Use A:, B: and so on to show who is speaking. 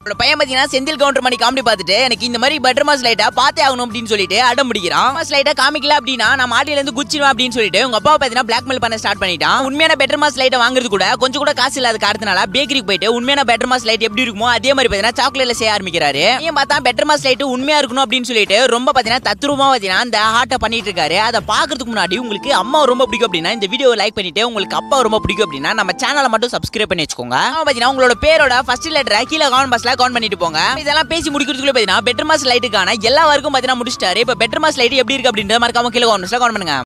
A: அவளோட பையன் பாத்தீங்கன்னா செந்தில் கவுண்டர் மணி காமெடி பார்த்துட்டு எனக்கு இந்த மாதிரி பெட்டர் மாஸ் லைட்டா பார்த்தே ஆகணும் அப்படின்னு சொல்லிட்டு அடம் பிடிக்கிறான் மாஸ் லைட்டா காமிக்கல அப்படின்னா நான் மாட்டில இருந்து குச்சிடுவேன் அப்படின்னு சொல்லிட்டு உங்க அப்பா பாத்தீங்கன்னா பிளாக்மெயில் பண்ண ஸ்டார்ட் பண்ணிட்டான் உண்மையான பெட்டர் மாஸ் லைட்டை வாங்குறது கூட கொஞ்சம் கூட காசு இல்லாத காரணத்தினால பேக்கரிக்கு போயிட்டு உண்மையான பெட்டர் மாஸ் லைட் எப்படி இருக்குமோ அதே மாதிரி பாத்தீங்கன்னா சாக்லேட்ல செய்ய ஆரம்பிக்கிறாரு ஏன் பார்த்தா பெட்டர் மாஸ் லைட் உண்மையா இருக்கணும் அப்படின்னு சொல்லிட்டு ரொம்ப பாத்தீங்கன்னா தத்ரூபமா பாத்தீங்கன்னா அந்த ஹார்ட்டை பண்ணிட்டு இருக்காரு அதை பாக்குறதுக்கு முன்னாடி உங்களுக்கு அம்மா ரொம்ப பிடிக்கும் அப்படின்னா இந்த வீடியோவை லைக் பண்ணிட்டு உங்களுக்கு அப்பா ரொம்ப பிடிக்கும் அப்படின்னா நம்ம சேனலை மட்டும் சப்ஸ்கிரைப் பண்ணி வச்சுக்கோங்க அப்புறம் பாத்தீங்கன்னா உங்களோட பேரோட ஃபர்ஸ்ட் லெட்டரை கீழே கமெண்ட் பாக்ஸ்ல கமெண்ட் பண்ணிட்டு போங்க இதெல்லாம் பேசி முடிக்கிறதுக்குள்ள பாத்தீங்கன்னா பெட்டர் மாஸ் லைட்டுக்கான எல்லா வரைக்கும் பாத்தீங்கன்னா முடிச்சிட்டாரு இப்போ பெட்டர் மாஸ் லைட் எப்படி இருக்கு அப்படின்றத மறக்காம கீழே கமெண்ட் பாக்ஸ்ல கமெண்ட் பண்ணுங்க